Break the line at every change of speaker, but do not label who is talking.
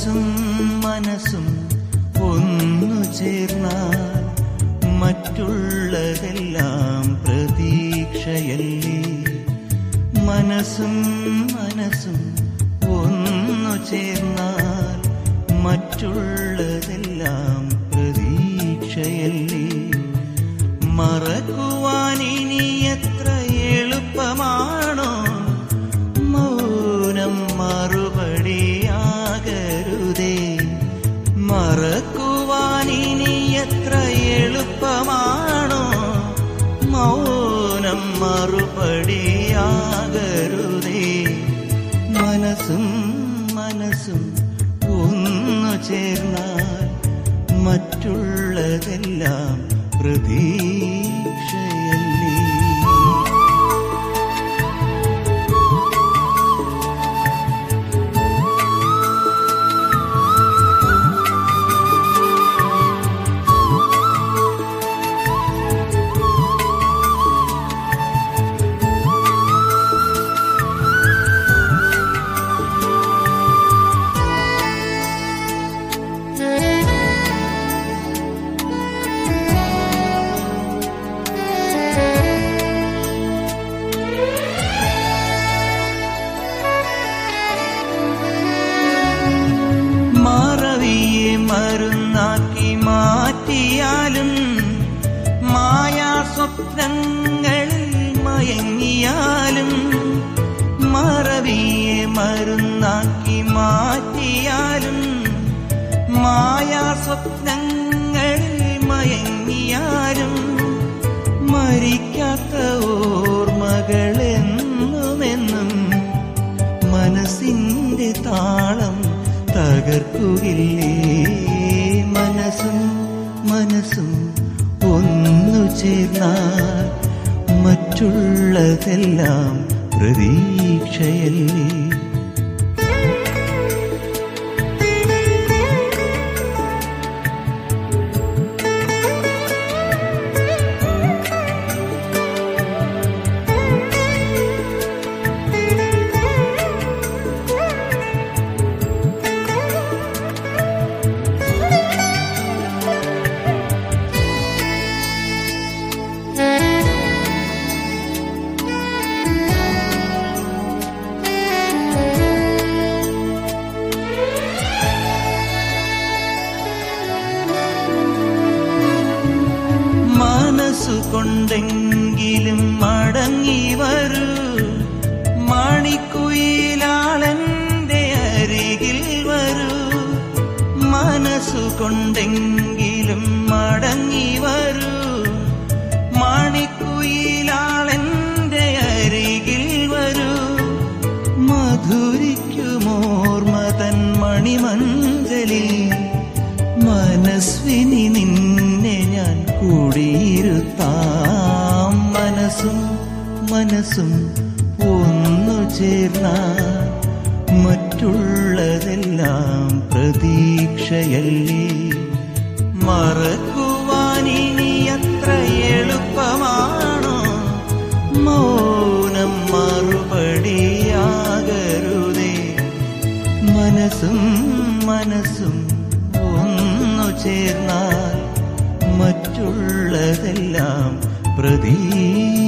മനസ്സും മനസ്സും ഒന്നു ചേർന്നാൽ മറ്റുള്ളതെല്ലാം പ്രതീക്ഷയല്ലേ മനസ്സും മനസ്സും ഒന്നു ചേർന്നാൽ മറ്റുള്ളതെല്ലാം പ്രതീക്ഷയല്ലേ മറക്കുവാനിനി എത്ര എളുപ്പമാണോ മൗനം മറുപടിയാകരുതേ മറക്കുവാനിനി എത്ര എളുപ്പമാണോ മൗനം മറുപടിയാകരുതേ മനസ്സും മനസ്സും ഒന്നു ചേർന്നാൽ മറ്റുള്ളതെല്ലാം പ്രതീക്ഷയല്ലേ മറവിയെ മരുന്നാക്കി മാറ്റിയാലും മായാ സ്വപ്നങ്ങളിൽ മയങ്ങിയാലും മറവിയെ മരുന്നാക്കി മാറ്റിയാലും മായാ സ്വപ്നങ്ങളിൽ മയങ്ങിയാലും മരിക്കാത്ത ഓർമ്മകളെന്നുമെന്നും മനസ്സിന്റെ താളം തകർക്കുകില്ലേ മനസ്സും മനസ്സും ഒന്നു ചേർന്നാൽ മറ്റുള്ളതെല്ലാം പ്രതീക്ഷയല്ലേ മനസ്സുകൊണ്ടെങ്കിലും മടങ്ങി വരൂ മണിക്കുയിലാളന്റെ അരികിൽ വരൂ മനസ്സുകൊണ്ടെങ്കിലും മടങ്ങി വരൂ മണിക്കുയിലാളന്റെ അരികിൽ വരൂ മധുരിക്കുമോർമതൻ മണിമഞ്ചലിൽ മനസ്വിനി നിന്നെ ഞാൻ കൂടിയിരുത്താം മനസ്സും മനസ്സും ഒന്നു ചേർന്നാൽ മറ്റുള്ളതെല്ലാം പ്രതീക്ഷയല്ലേ മറക്കുവാനിനി അത്ര എളുപ്പമാണോ മൗനം മറുപടിയാകരുതേ മനസ്സും മനസ്സും ഒന്നു ചേർന്നാൽ മറ്റുള്ളതെല്ലാം പ്രതീക്ഷയല്ലേ